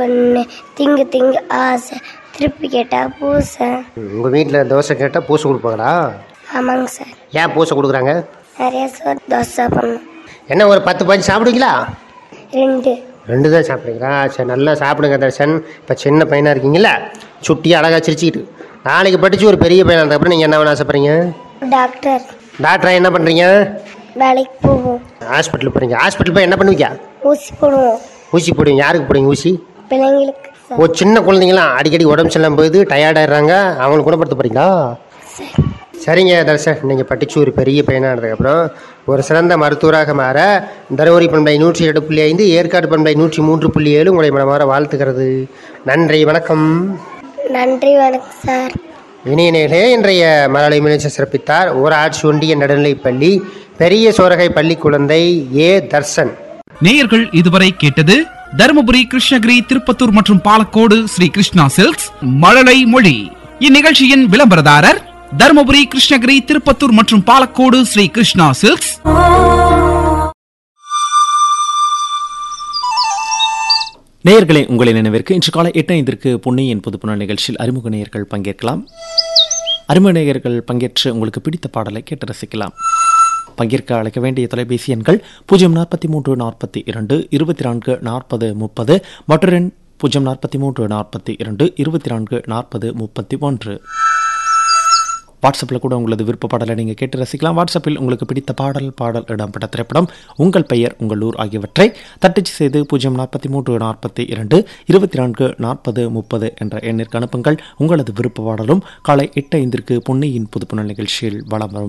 ஒன்று திங்கு திங்கு ஆசை திருப்பி கேட்டா பூசை உங்கள் வீட்டில் தோசை கேட்டால் பூசை கொடுப்பாங்களா ஆமாங்க சார் ஏன் பூசை கொடுக்குறாங்க நிறைய சோறு தோசை பண்ணணும் என்ன ஒரு பத்து பதினஞ்சு சாப்பிடுவீங்களா ரெண்டு ரெண்டு தான் சாப்பிடுங்களா சரி நல்லா சாப்பிடுங்க தர்ஷன் இப்போ சின்ன பையனாக இருக்கீங்களா சுட்டி அழகாக சிரிச்சுக்கிட்டு நாளைக்கு படித்து ஒரு பெரிய பையனாக இருந்தப்பறம் நீங்கள் என்ன வேணும் ஆசைப்படுறீங்க டாக்டர் டாக்டராக என்ன பண்ணுறீங்க வேலைக்கு போவோம் ஹாஸ்பிட்டல் போகிறீங்க ஹாஸ்பிட்டல் போய் என்ன பண்ணுவீங்க ஊசி போடுவோம் ஊசி போடுவீங்க யாருக்கு போடுவீங்க ஊசி பிள்ளைங்களுக்கு சார் ஓ சின்ன குழந்தைங்களாம் அடிக்கடி உடம்பு சரியில்லாம போகுது டயர்டாயிடுறாங்க அவங்களை குணப்படுத்த போகிறீங்களா சார் சரிங்க தர்ஷன் நீங்கள் படித்து ஒரு பெரிய பையனானதுக்கப்புறம் ஒரு சிறந்த மருத்துவராக மாற தருமபுரி பண்பை நூற்றி ஏழு புள்ளி ஐந்து ஏற்காடு பண்பை நூற்றி மூன்று புள்ளி ஏழு உங்களை மனமாற வாழ்த்துக்கிறது நன்றி வணக்கம் நன்றி வணக்கம் சார் இணைய நேர்களே இன்றைய மலயாளி மினிச்சர் சிறப்பித்தார் ஊராட்சி ஒன்றிய நடுநிலைப்பள்ளி பெரிய சோரகை பள்ளி குழந்தை ஏ தர்சன் நேயர்கள் இதுவரை கேட்டது தருமபுரி கிருஷ்ணகிரி திருப்பத்தூர் மற்றும் பாலக்கோடு ஸ்ரீ கிருஷ்ணா சில்க்ஸ் மழலை மொழி இந்நிகழ்ச்சியின் விளம்பரதாரர் தருமபுரி கிருஷ்ணகிரி திருப்பத்தூர் மற்றும் பாலக்கோடு ஸ்ரீ கிருஷ்ணா சில்க்ஸ் நேயர்களே உங்களை நினைவிற்கு இன்று காலை எட்டு ஐந்திற்கு பொன்னியின் புதுப்புணர் நிகழ்ச்சியில் அறிமுக நேயர்கள் பங்கேற்கலாம் அறிமுக நேயர்கள் பங்கேற்று உங்களுக்கு பிடித்த பாடலை கேட்டு ரசிக்கலாம் பங்கேற்க அழைக்க வேண்டிய தொலைபேசி எண்கள் பூஜ்ஜியம் நாற்பத்தி மூன்று நாற்பத்தி இரண்டு இருபத்தி நான்கு நாற்பது முப்பது மற்றொரு எண் பூஜ்ஜியம் நாற்பத்தி மூன்று நாற்பத்தி இரண்டு இருபத்தி நான்கு நாற்பது முப்பத்தி ஒன்று வாட்ஸ்அப்பில் கூட உங்களது விருப்ப பாடலை நீங்கள் கேட்டு ரசிக்கலாம் வாட்ஸ்அப்பில் உங்களுக்கு பிடித்த பாடல் பாடல் இடம்பெற்ற திரைப்படம் உங்கள் பெயர் உங்கள் ஊர் ஆகியவற்றை தட்டச்சு செய்து பூஜ்ஜியம் நாற்பத்தி மூன்று நாற்பத்தி இரண்டு இருபத்தி நான்கு நாற்பது முப்பது என்ற எண்ணிற்கு அனுப்புங்கள் உங்களது விருப்ப பாடலும் காலை எட்டு ஐந்திற்கு பொன்னியின் புதுப்புணர் நிகழ்ச்சியில் வலம் வரும்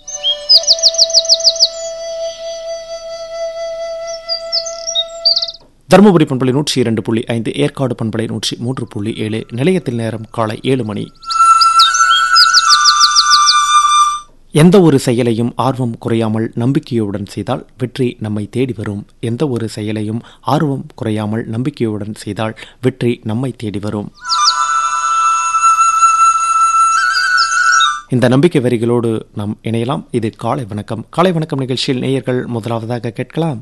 தருமபுரி பண்பலை நூற்றி இரண்டு புள்ளி ஐந்து ஏற்காடு பண்பலை நூற்றி மூன்று புள்ளி ஏழு நிலையத்தில் நேரம் காலை ஏழு மணி எந்த ஒரு செயலையும் ஆர்வம் குறையாமல் நம்பிக்கையுடன் செய்தால் வெற்றி நம்மை தேடி வரும் எந்த ஒரு செயலையும் ஆர்வம் குறையாமல் நம்பிக்கையுடன் செய்தால் வெற்றி நம்மை தேடி வரும் இந்த நம்பிக்கை வரிகளோடு நாம் இணையலாம் இது காலை வணக்கம் காலை வணக்கம் நிகழ்ச்சியில் நேயர்கள் முதலாவதாக கேட்கலாம்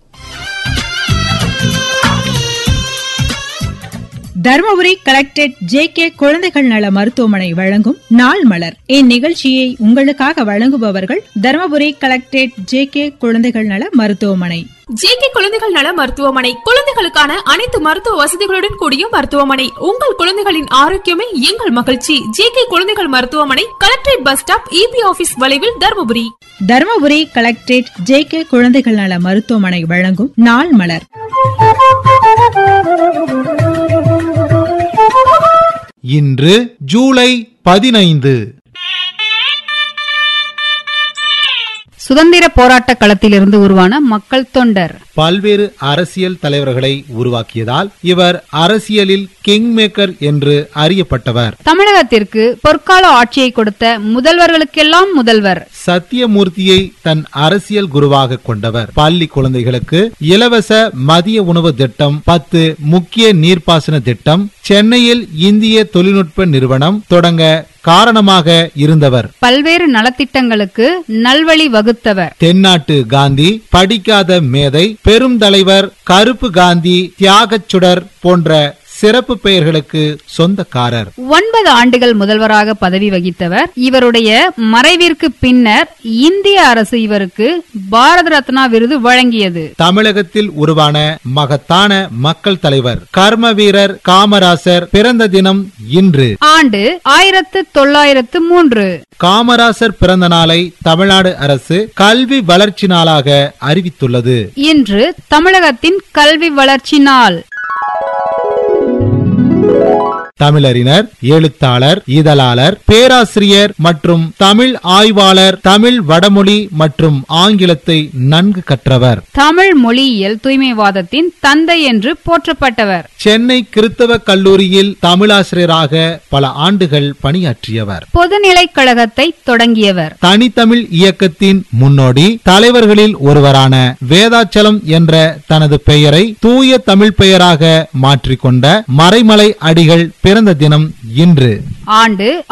தருமபுரி கலெக்டரேட் ஜே கே குழந்தைகள் நல மருத்துவமனை வழங்கும் நாள் மலர் இந்நிகழ்ச்சியை உங்களுக்காக வழங்குபவர்கள் தருமபுரி கலெக்டரேட் ஜே கே குழந்தைகள் நல மருத்துவமனை ஜேகே குழந்தைகள் நல மருத்துவமனை குழந்தைகளுக்கான அனைத்து மருத்துவ வசதிகளுடன் கூடிய மருத்துவமனை உங்கள் குழந்தைகளின் ஆரோக்கியமே எங்கள் மகிழ்ச்சி ஜேகே குழந்தைகள் மருத்துவமனை collectorate bus stop EB office வளைவில் Dharmapuri Dharmapuri collectorate J K குழந்தைகள் நல மருத்துவமனை வழங்கும் நாள் மலர் இன்று ஜூலை பதினைந்து சுதந்திர போராட்ட களத்திலிருந்து உருவான மக்கள் தொண்டர் பல்வேறு அரசியல் தலைவர்களை உருவாக்கியதால் இவர் அரசியலில் கிங் மேக்கர் என்று அறியப்பட்டவர் தமிழகத்திற்கு பொற்கால ஆட்சியை கொடுத்த முதல்வர்களுக்கெல்லாம் முதல்வர் சத்தியமூர்த்தியை தன் அரசியல் குருவாக கொண்டவர் பள்ளி குழந்தைகளுக்கு இலவச மதிய உணவு திட்டம் பத்து முக்கிய நீர்ப்பாசன திட்டம் சென்னையில் இந்திய தொழில்நுட்ப நிறுவனம் தொடங்க காரணமாக இருந்தவர் பல்வேறு நலத்திட்டங்களுக்கு நல்வழி வகுத்தவர் தென்னாட்டு காந்தி படிக்காத மேதை பெரும் தலைவர் கருப்பு காந்தி தியாகச் சுடர் போன்ற சிறப்பு பெயர்களுக்கு சொந்தக்காரர் ஒன்பது ஆண்டுகள் முதல்வராக பதவி வகித்தவர் இவருடைய மறைவிற்கு பின்னர் இந்திய அரசு இவருக்கு பாரத ரத்னா விருது வழங்கியது தமிழகத்தில் உருவான மகத்தான மக்கள் தலைவர் கர்ம வீரர் காமராசர் பிறந்த தினம் இன்று ஆண்டு ஆயிரத்து தொள்ளாயிரத்து மூன்று காமராசர் பிறந்த நாளை தமிழ்நாடு அரசு கல்வி வளர்ச்சி நாளாக அறிவித்துள்ளது இன்று தமிழகத்தின் கல்வி வளர்ச்சி நாள் தமிழறிஞர் எழுத்தாளர் இதழாளர் பேராசிரியர் மற்றும் தமிழ் ஆய்வாளர் தமிழ் வடமொழி மற்றும் ஆங்கிலத்தை நன்கு கற்றவர் தமிழ் மொழியியல் தூய்மைவாதத்தின் தந்தை என்று போற்றப்பட்டவர் சென்னை கிறித்தவ கல்லூரியில் தமிழாசிரியராக பல ஆண்டுகள் பணியாற்றியவர் பொதுநிலைக் கழகத்தை தொடங்கியவர் தனித்தமிழ் இயக்கத்தின் முன்னோடி தலைவர்களில் ஒருவரான வேதாச்சலம் என்ற தனது பெயரை தூய தமிழ் பெயராக மாற்றிக்கொண்ட மறைமலை அடிகள் பிறந்த தினம் இன்று ஆண்டு